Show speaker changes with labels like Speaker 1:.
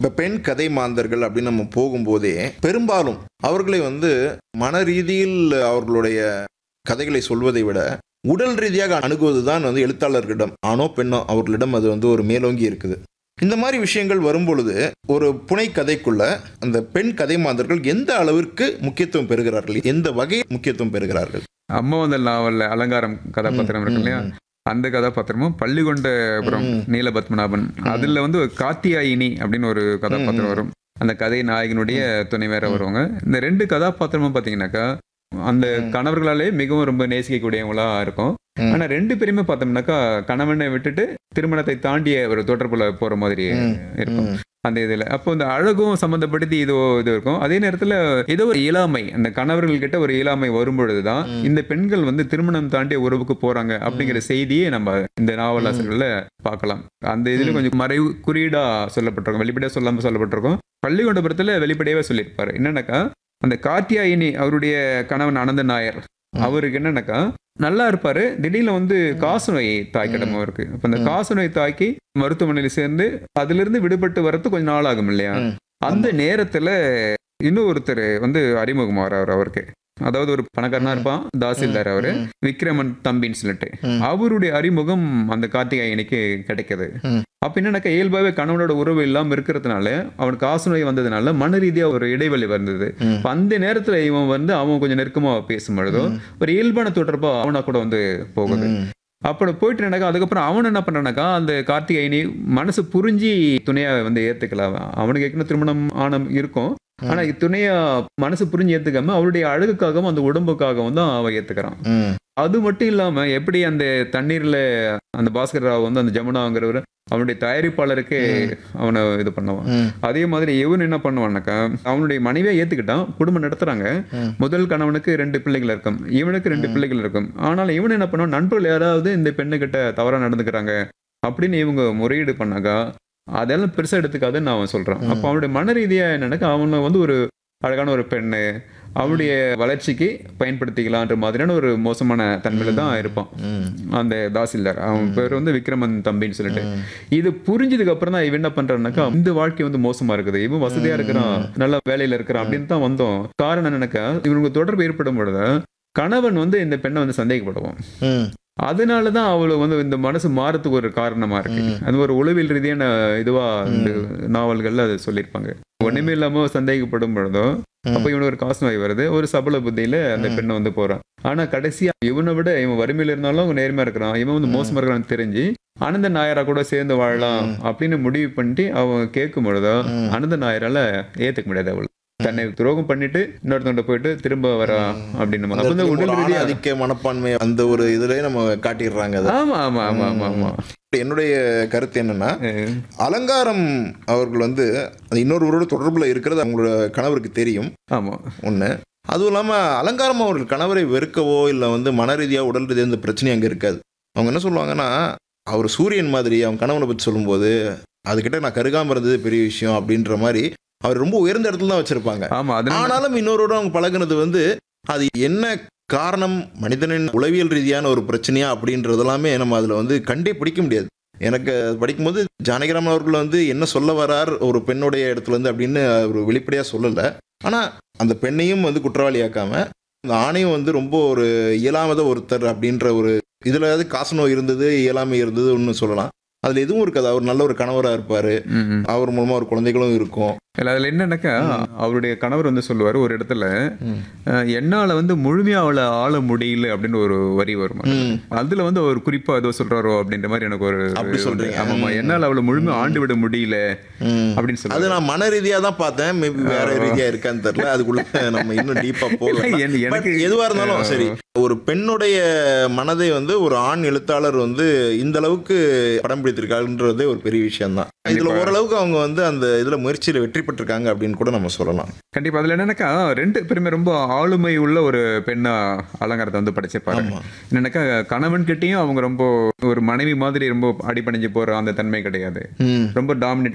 Speaker 1: இப்போ பெண் கதை மாந்தர்கள் அப்படின்னு நம்ம போகும்போதே பெரும்பாலும் அவர்களை வந்து மன ரீதியில் அவர்களுடைய கதைகளை சொல்வதை விட உடல் ரீதியாக அணுகுவது தான் வந்து எழுத்தாளர்களிடம் ஆணோ பெண்ணோ அவர்களிடம் அது வந்து ஒரு மேலோங்கி இருக்குது இந்த மாதிரி விஷயங்கள் வரும்பொழுது ஒரு புனை கதைக்குள்ள அந்த பெண் கதை மாந்தர்கள் எந்த அளவிற்கு முக்கியத்துவம் பெறுகிறார்கள் எந்த வகை முக்கியத்துவம் பெறுகிறார்கள்
Speaker 2: அம்மா வந்த நாவல்ல அலங்காரம் கதாபாத்திரம் இருக்கு இல்லையா
Speaker 1: ம்,
Speaker 2: அந்த கதாபாத்திரமும் பள்ளிகொண்டபுரம்
Speaker 1: ம்.
Speaker 2: நீலபத்மநாபன் அதுல வந்து ஒரு காத்தியாயினி அப்படின்னு ஒரு கதாபாத்திரம்
Speaker 1: ம்.
Speaker 2: வரும் அந்த கதை நாயகனுடைய துணை வேற வருவாங்க இந்த ரெண்டு கதாபாத்திரமும் பாத்தீங்கன்னாக்கா அந்த
Speaker 1: ம்.
Speaker 2: கணவர்களாலே மிகவும் ரொம்ப நேசிக்கக்கூடியவங்களா இருக்கும்
Speaker 1: ம்.
Speaker 2: ஆனா ரெண்டு பேருமே பார்த்தோம்னாக்கா கணவனை விட்டுட்டு திருமணத்தை தாண்டிய ஒரு தொடர்புல போற மாதிரி
Speaker 1: ம்.
Speaker 2: இருக்கும்
Speaker 1: ம்,
Speaker 2: அந்த இதுல அப்போ இந்த அழகும் சம்பந்தப்படுத்தி இதோ இது இருக்கும் அதே நேரத்துல ஏதோ ஒரு இயலாமை அந்த கணவர்கள் கிட்ட ஒரு இயலாமை வரும்பொழுதுதான்
Speaker 1: ம்.
Speaker 2: இந்த பெண்கள் வந்து திருமணம் தாண்டிய உறவுக்கு போறாங்க அப்படிங்கிற செய்தியே நம்ம இந்த நாவலாசிரியர்கள்ல பார்க்கலாம் அந்த இதுல
Speaker 1: ம்.
Speaker 2: கொஞ்சம் மறைவு குறியீடா சொல்லப்பட்டிருக்கும் வெளிப்படையா சொல்லாம சொல்லப்பட்டிருக்கும் பள்ளிகொண்டபுரத்துல வெளிப்படையாவே சொல்லியிருப்பாரு என்னன்னாக்கா அந்த காத்தியாயினி அவருடைய கணவன் அனந்த நாயர்
Speaker 1: ம்.
Speaker 2: அவருக்கு என்னன்னாக்கா நல்லா இருப்பாரு திடீர்னு வந்து காசு நோய் தாய்க்கிடமும் இருக்கு அப்ப இந்த
Speaker 1: ம்.
Speaker 2: காசு நோய் தாக்கி மருத்துவமனையில சேர்ந்து அதுல இருந்து விடுபட்டு வரது கொஞ்ச நாள் ஆகும் இல்லையா
Speaker 1: ம்.
Speaker 2: அந்த நேரத்துல இன்னும் ஒருத்தர் வந்து அறிமுகமாறாரு அவருக்கு அதாவது ஒரு பணக்காரனா இருப்பான் தாசில்தார் அவரு
Speaker 1: ம்,
Speaker 2: விக்ரமன் தம்பின்னு சொல்லிட்டு
Speaker 1: ம்.
Speaker 2: அவருடைய அறிமுகம் அந்த கார்த்திகாயனுக்கு கிடைக்குது
Speaker 1: ம்.
Speaker 2: அப்ப என்னன்னாக்கா இயல்பாவே கணவனோட உறவு இல்லாம இருக்கிறதுனால அவனுக்கு காசு நோய் வந்ததுனால மன ரீதியா ஒரு இடைவெளி வந்தது
Speaker 1: ம்.
Speaker 2: அப்ப அந்த நேரத்துல இவன் வந்து அவன் கொஞ்சம் நெருக்கமா பேசும் பொழுதோ
Speaker 1: ம்.
Speaker 2: ஒரு இயல்பான தொடர்பா அவனா கூட வந்து போகுது
Speaker 1: ம்.
Speaker 2: அப்படி போயிட்டு என்னக்கா அதுக்கப்புறம் அவன் என்ன பண்றானாக்கா அந்த கார்த்திகைனி மனசு புரிஞ்சு துணையா வந்து ஏத்துக்கலாம் அவன். அவனுக்கு ஏற்கனவே திருமணம் ஆன இருக்கும் ஆனா துணையா மனசு புரிஞ்சு ஏத்துக்காம அவருடைய அழகுக்காகவும் அந்த உடம்புக்காகவும் தான் அவன் ஏத்துக்கிறான்
Speaker 1: ம்.
Speaker 2: அது மட்டும் இல்லாம எப்படி அந்த தண்ணீர்ல அந்த பாஸ்கர் ராவ் வந்து அந்த ஜமுனாங்கிறவர் அவனுடைய தயாரிப்பாளருக்கு அவனை இது பண்ணுவான்
Speaker 1: ம்.
Speaker 2: அதே மாதிரி இவன் என்ன பண்ணுவான்னாக்கா அவனுடைய மனைவியா ஏத்துக்கிட்டான் குடும்பம் நடத்துறாங்க
Speaker 1: ம்.
Speaker 2: முதல் கணவனுக்கு ரெண்டு பிள்ளைகள் இருக்கும் இவனுக்கு ரெண்டு
Speaker 1: ம்.
Speaker 2: பிள்ளைகள் இருக்கும் ஆனாலும் இவன் என்ன பண்ணுவான் நண்பர்கள் யாராவது இந்த பெண்ணுகிட்ட தவறா நடந்துக்கிறாங்க அப்படின்னு இவங்க முறையீடு பண்ணாக்கா அதெல்லாம் பெருசா எடுத்துக்காதுன்னு அவன் சொல்றான்
Speaker 1: ம்.
Speaker 2: அப்போ அவனுடைய மன ரீதியா என்னன்னாக்கா அவனை வந்து ஒரு அழகான ஒரு பெண்ணு அவனுடைய வளர்ச்சிக்கு பயன்படுத்திக்கலான்ற மாதிரியான ஒரு மோசமான தன்மையில தான் இருப்பான்
Speaker 1: ம்.
Speaker 2: அந்த தாசில்தார் அவன் பேர் வந்து விக்ரமன் தம்பின்னு சொல்லிட்டு
Speaker 1: ம்.
Speaker 2: இது புரிஞ்சதுக்கு அப்புறம் தான் இவன் என்ன பண்றான்னாக்கா இந்த வாழ்க்கை வந்து மோசமா இருக்குது இவன் வசதியா இருக்கிறான் நல்ல வேலையில இருக்கிறான் அப்படின்னு தான் வந்தோம் காரணம் என்னன்னாக்கா இவனுக்கு தொடர்பு ஏற்படும் பொழுது கணவன் வந்து இந்த பெண்ணை வந்து சந்தேகப்படுவான்
Speaker 1: ம்.
Speaker 2: அதனால தான் அவளை வந்து இந்த மனசு மாறத்துக்கு ஒரு காரணமா இருக்கு
Speaker 1: ம்.
Speaker 2: அது ஒரு உளவியல் ரீதியான இதுவா இந்த நாவல்கள்ல அது சொல்லியிருப்பாங்க ஒண்ணுமே இல்லாம சந்தேகப்படும் பொழுதோ அப்ப இவனுக்கு ஒரு காசு நோய் வருது ஒரு சபல புத்தியில அந்த
Speaker 1: ம்.
Speaker 2: பெண்ணை வந்து போறான் ஆனா கடைசியா இவனை விட இவன் வறுமையில இருந்தாலும் அவன் நேர்மையா இருக்கிறான் இவன் வந்து
Speaker 1: ம்.
Speaker 2: மோசமா இருக்கிறான்னு தெரிஞ்சு ஆனந்த நாயரா கூட சேர்ந்து வாழலாம்
Speaker 1: ம்.
Speaker 2: அப்படின்னு முடிவு பண்ணிட்டு அவன் கேட்கும் பொழுதோ
Speaker 1: ம்.
Speaker 2: ஆனந்த நாயரால ஏத்துக்க முடியாது அவள் தன்னை துரோகம் பண்ணிட்டு இன்னொருத்தவங்க போயிட்டு திரும்ப வரா அப்படின்னு
Speaker 1: அந்த
Speaker 2: அப்ப இந்த
Speaker 1: இடத்துல
Speaker 2: உடல்
Speaker 1: ஒரு
Speaker 2: ரீதியா
Speaker 1: ஆணாதிக்க மனப்பான்மை அந்த ஒரு இதுலயே நம்ம காட்டிடுறாங்க அதை
Speaker 2: ஆமா ஆமா ஆமா ஆமா ஆமா
Speaker 1: என்னுடைய கருத்து என்னன்னா
Speaker 2: அஹ்
Speaker 1: அலங்காரம் அவர்கள் வந்து அந்த இன்னொருவரோட தொடர்புல இருக்கிறது அவங்களோட கணவருக்கு தெரியும்
Speaker 2: ஆமா
Speaker 1: ஒன்று அதுவும் இல்லாமல் அலங்காரம் அவர்கள் கணவரை வெறுக்கவோ இல்லை வந்து மன ரீதியாக உடல் ரீதியாக இந்த பிரச்சனை அங்கே இருக்காது அவங்க என்ன சொல்லுவாங்கன்னா அவர் சூரியன் மாதிரி அவங்க கணவனை பற்றி சொல்லும்போது அதுக்கிட்ட நான் கருகாமல் இருந்தது பெரிய விஷயம் அப்படின்ற மாதிரி அவர் ரொம்ப உயர்ந்த இடத்துல தான் வச்சுருப்பாங்க
Speaker 2: ஆமா அதனால
Speaker 1: ஆனாலும் இன்னொருவரோட அவங்க பழகுனது வந்து அது என்ன காரணம் மனிதனின் உளவியல் ரீதியான ஒரு பிரச்சனையா அப்படின்றது எல்லாமே நம்ம அதில் வந்து கண்டே பிடிக்க முடியாது எனக்கு அது படிக்கும்போது ஜானகிராமன் அவர்கள் வந்து என்ன சொல்ல வரார் ஒரு பெண்ணுடைய இடத்துல இருந்து அப்படின்னு ஒரு வெளிப்படையாக சொல்லலை ஆனால் அந்த பெண்ணையும் வந்து குற்றவாளியாக்காம அந்த ஆணையும் வந்து ரொம்ப ஒரு இயலாமத ஒருத்தர் அப்படின்ற ஒரு இதில் ஏதாவது காசு நோய் இருந்தது இயலாமை இருந்தது ஒன்று சொல்லலாம் அதில் எதுவும் இருக்காது அவர் நல்ல ஒரு கணவராக இருப்பார்
Speaker 2: ம், ம்.
Speaker 1: அவர் மூலமாக ஒரு குழந்தைகளும் இருக்கும்
Speaker 2: இல்ல, அதுல என்னன்னாக்கா அவருடைய கணவர் வந்து சொல்லுவாரு ஒரு இடத்துல
Speaker 1: ம்.
Speaker 2: அஹ், என்னால வந்து முழுமையா அவளை ஆள முடியல அப்படின்னு ஒரு வரி வரும்
Speaker 1: ம்.
Speaker 2: அதுல வந்து அவர் குறிப்பா ஏதோ சொல்றாரோ அப்படின்ற மாதிரி எனக்கு ஒரு
Speaker 1: அப்படி சொல்றீங்க.
Speaker 2: ஆமாமா
Speaker 1: ம்.
Speaker 2: என்னால அவளை முழுமையா ஆண்டு விட முடியல
Speaker 1: ம்.
Speaker 2: அப்படின்னு
Speaker 1: அது
Speaker 2: சொல்லுவாரு
Speaker 1: நான் மன ரீதியா தான் பார்த்தேன் மேபி வேற ரீதியா இருக்கான்னு தெரியல அதுக்குள்ள நம்ம இன்னும் டீப்பா போகல
Speaker 2: இல்ல, என்- எனக்கு
Speaker 1: But எதுவா இருந்தாலும் சரி ஒரு பெண்ணுடைய மனதை வந்து ஒரு ஆண் எழுத்தாளர் வந்து இந்த அளவுக்கு படம் பிடித்திருக்காருன்றதே ஒரு பெரிய விஷயம் தான் இதுல
Speaker 2: கண்டிப்பா.
Speaker 1: ஓரளவுக்கு அவங்க வந்து அந்த இதுல முயற்சியில வெற்றி பெற்றிருக்காங்க அப்படின்னு கூட நம்ம சொல்லலாம்
Speaker 2: கண்டிப்பா அதுல என்னன்னாக்கா ரெண்டு பேருமே ரொம்ப ஆளுமை உள்ள ஒரு பெண்ணா அலங்காரத்தை வந்து படைச்சிருப்பாரு
Speaker 1: ஆமா
Speaker 2: என்னன்னாக்கா கணவன் கிட்டயும் அவங்க ரொம்ப ஒரு மனைவி மாதிரி ரொம்ப அடிபணிஞ்சு போற அந்த தன்மை கிடையாது
Speaker 1: ம்
Speaker 2: ரொம்ப டாமினேட்